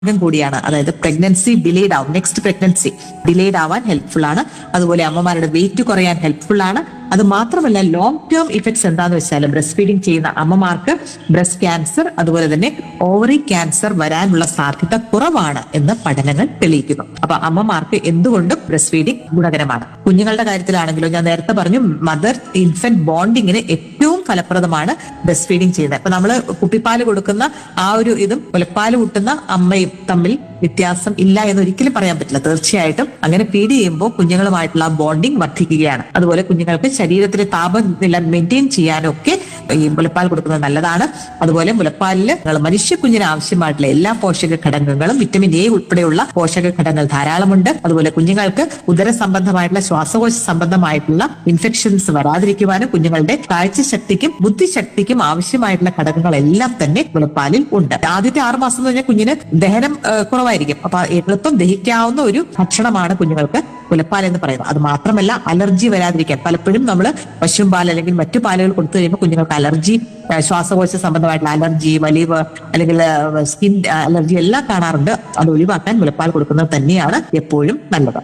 മാർഗം കൂടിയാണ് അതായത് പ്രഗ്നൻസി ഡിലേഡ് ആവും നെക്സ്റ്റ് പ്രഗ്നൻസി ഡിലേഡ് ആവാൻ ഹെൽപ്ഫുൾ ആണ് അതുപോലെ അമ്മമാരുടെ വെയിറ്റ് കുറയാൻ ഹെൽപ്ഫുൾ ആണ് അത് മാത്രമല്ല ലോങ് ടേം ഇഫക്ട്സ് എന്താന്ന് വെച്ചാൽ ബ്രസ്റ്റ് ഫീഡിംഗ് ചെയ്യുന്ന അമ്മമാർക്ക് ബ്രസ്റ്റ് ക്യാൻസർ അതുപോലെ തന്നെ ഓവറി ക്യാൻസർ വരാനുള്ള സാധ്യത കുറവാണ് എന്ന് പഠനങ്ങൾ തെളിയിക്കുന്നു അപ്പൊ അമ്മമാർക്ക് എന്തുകൊണ്ടും ബ്രസ്റ്റ് ഫീഡിംഗ് ഗുണകരമാണ് കുഞ്ഞുങ്ങളുടെ കാര്യത്തിലാണെങ്കിലും ഞാൻ നേരത്തെ പറഞ്ഞു മദർ ഇൻഫന്റ് ബോണ്ടിങ്ങിന് ഏറ്റവും ഫലപ്രദമാണ് ബ്രസ്റ്റ് ഫീഡിംഗ് ചെയ്യുന്നത് അപ്പൊ നമ്മൾ കുപ്പിപ്പാല് കൊടുക്കുന്ന ആ ഒരു ഇതും മുലപ്പാല് കൂട്ടുന്ന അമ്മയും തമ്മിൽ വ്യത്യാസം ഇല്ല എന്ന് ഒരിക്കലും പറയാൻ പറ്റില്ല തീർച്ചയായിട്ടും അങ്ങനെ ഫീഡ് ചെയ്യുമ്പോൾ കുഞ്ഞുങ്ങളുമായിട്ടുള്ള ബോണ്ടിങ് വർദ്ധിക്കുകയാണ് അതുപോലെ കുഞ്ഞുങ്ങൾക്ക് ശരീരത്തിലെ താപനില മെയിൻറ്റെയിൻ ചെയ്യാനൊക്കെ ഈ മുലപ്പാൽ കൊടുക്കുന്നത് നല്ലതാണ് അതുപോലെ മുലപ്പാലിൽ നിങ്ങൾ മനുഷ്യ കുഞ്ഞിന് ആവശ്യമായിട്ടുള്ള എല്ലാ പോഷക ഘടകങ്ങളും വിറ്റമിൻ എ ഉൾപ്പെടെയുള്ള പോഷക ഘടകങ്ങൾ ധാരാളമുണ്ട് അതുപോലെ കുഞ്ഞുങ്ങൾക്ക് ഉദര സംബന്ധമായിട്ടുള്ള ശ്വാസകോശ സംബന്ധമായിട്ടുള്ള ഇൻഫെക്ഷൻസ് വരാതിരിക്കുവാനും കുഞ്ഞുങ്ങളുടെ കാഴ്ചശക്തിക്കും ബുദ്ധിശക്തിക്കും ആവശ്യമായിട്ടുള്ള ഘടകങ്ങളെല്ലാം തന്നെ മുലപ്പാലിൽ ഉണ്ട് ആദ്യത്തെ ആറ് മാസം എന്ന് പറഞ്ഞാൽ കുഞ്ഞിന് ദഹനം ആ, കുറവായിരിക്കും അപ്പൊ എളുപ്പം ദഹിക്കാവുന്ന ഒരു ഭക്ഷണമാണ് കുഞ്ഞുങ്ങൾക്ക് മുലപ്പാൽ എന്ന് പറയുന്നത് അത് മാത്രമല്ല അലർജി വരാതിരിക്കാൻ പലപ്പോഴും നമ്മൾ പശുവും പാൽ അല്ലെങ്കിൽ മറ്റു പാലുകൾ കൊടുത്തു കഴിയുമ്പോൾ കുഞ്ഞുങ്ങൾക്ക് അലർജി ആ, ശ്വാസകോശ സംബന്ധമായിട്ടുള്ള അലർജി വലിവ് അല്ലെങ്കിൽ സ്കിൻ അലർജി എല്ലാം കാണാറുണ്ട് അത് ഒഴിവാക്കാൻ മുലപ്പാൽ കൊടുക്കുന്നത് തന്നെയാണ് എപ്പോഴും നല്ലത്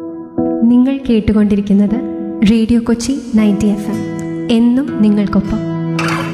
നിങ്ങൾ കേട്ടുകൊണ്ടിരിക്കുന്നത് radio Kochi ninety F M എന്നും നിങ്ങൾക്കൊപ്പം